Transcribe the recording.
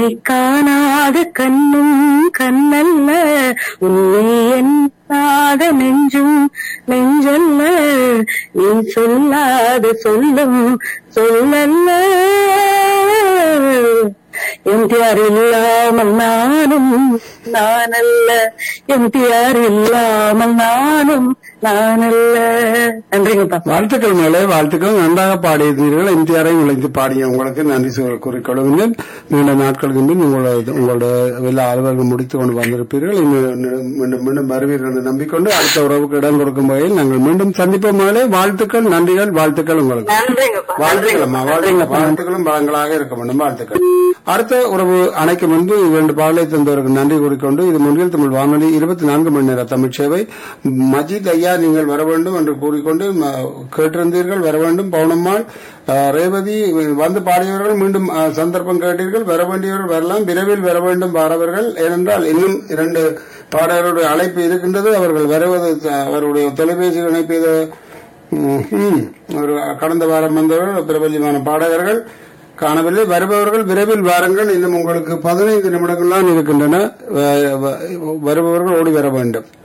உன்னை காணாத கண்ணும் கண்ணல்ல உன்னை எண்ணாத நெஞ்சும் நெஞ்சல்ல நீ சொல்லாத சொல்லும் சொல்லல்ல எம்டிஆர் இல்லாமல் நானும் நானல்ல எம்டிஆர் இல்லாமல் நானும் நானல்ல நன்றிங்கப்பா வாழ்த்துக்கள் மேலே வாழ்த்துக்கள் நன்றாக பாடியிருந்தீர்கள் எம்ஜிஆரை நுழைந்து பாடிய உங்களுக்கு நன்றி சொல் கூறிக்கொள்கின்றேன் நீண்ட நாட்களுக்கு பின் உங்களோட உங்களோட எல்லா அலுவலகம் முடித்துக் கொண்டு வந்திருப்பீர்கள் இன்னும் மீண்டும் மீண்டும் வருவீர்கள் என்று நம்பிக்கொண்டு அடுத்த உறவுக்கு இடம் கொடுக்கும் வகையில் நாங்கள் மீண்டும் சந்திப்போம் மேலே வாழ்த்துக்கள் நன்றிகள் வாழ்த்துக்கள் உங்களுக்கு நன்றிங்கப்பா வாழ்த்துக்களம்மா வாழ்த்துக்கள் வாழ்த்துக்களும் பலங்களாக இருக்க வேண்டும் வாழ்த்துக்கள் அடுத்த உறவு அணைக்கு முன்பு இரண்டு பாடலை தந்தவருக்கு நன்றி கூறிக்கொண்டு இது முன்னில் தமிழ் வானொலி இருபத்தி நான்கு மணி நேர தமிழ் சேவை மஜித் ஐயா நீங்கள் வர வேண்டும் என்று கூறிக்கொண்டு ம- கேட்டிருந்தீர்கள் வர வேண்டும் பவுனம்மாள் அஹ், ரேவதி வந்து பாடியவர்கள் மீண்டும் அஹ், சந்தர்ப்பம் கேட்டீர்கள் வர வேண்டியவர்கள் வரலாம் விரைவில் வர வேண்டும் பாடவர்கள் ஏனென்றால் இன்னும் இரண்டு பாடகருடைய அழைப்பு இருக்கின்றது அவர்கள் வருவது அஹ், அவருடைய தொலைபேசி இணைப்பு இது ம்ஹும். ஒரு கடந்த வாரம் வந்தவர்கள் பிரபல்யமான பாடகர்கள் காணவில்லை வருபவர்கள் விரைவில் வாருங்கள் இன்னும் உங்களுக்கு பதினைந்து நிமிடங்கள் தான் இருக்கின்றன வ- வ- வருபவர்கள் ஓடி வர வேண்டும்